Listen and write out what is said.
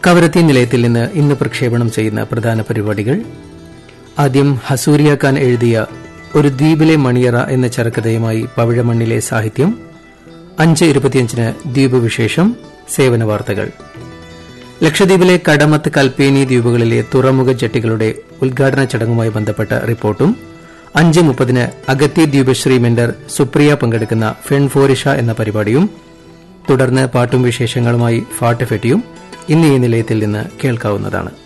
കവരത്തി നിലയത്തിൽ നിന്ന് ഇന്ന് പ്രക്ഷേപണം ചെയ്യുന്ന പ്രധാന പരിപാടികൾ ആദ്യം ഹസൂരിയ ഖാൻ എഴുതിയ ഒരു ദ്വീപിലെ മണിയറ എന്ന ചെറുകഥയുമായി പവിഴമണ്ണിലെ സാഹിത്യം അഞ്ച് ഇരുപത്തിയഞ്ചിന് ദ്വീപ് വിശേഷം സേവന വാർത്തകൾ ലക്ഷദ്വീപിലെ കടമത്ത് കൽപ്പേനി ദ്വീപുകളിലെ തുറമുഖ ജെട്ടികളുടെ ഉദ്ഘാടന ചടങ്ങുമായി ബന്ധപ്പെട്ട റിപ്പോർട്ടും അഞ്ച് മുപ്പതിന് അഗത്തി ദ്വീപ് ശ്രീ മെന്റർ സുപ്രിയ പങ്കെടുക്കുന്ന ഫെൺഫോരിഷ എന്ന പരിപാടിയും തുടർന്ന് പാട്ടും വിശേഷങ്ങളുമായി ഫാട്ട് ഫെട്ടിയും ഇന്ന് ഈ നിലയത്തിൽ നിന്ന് കേൾക്കാവുന്നതാണ്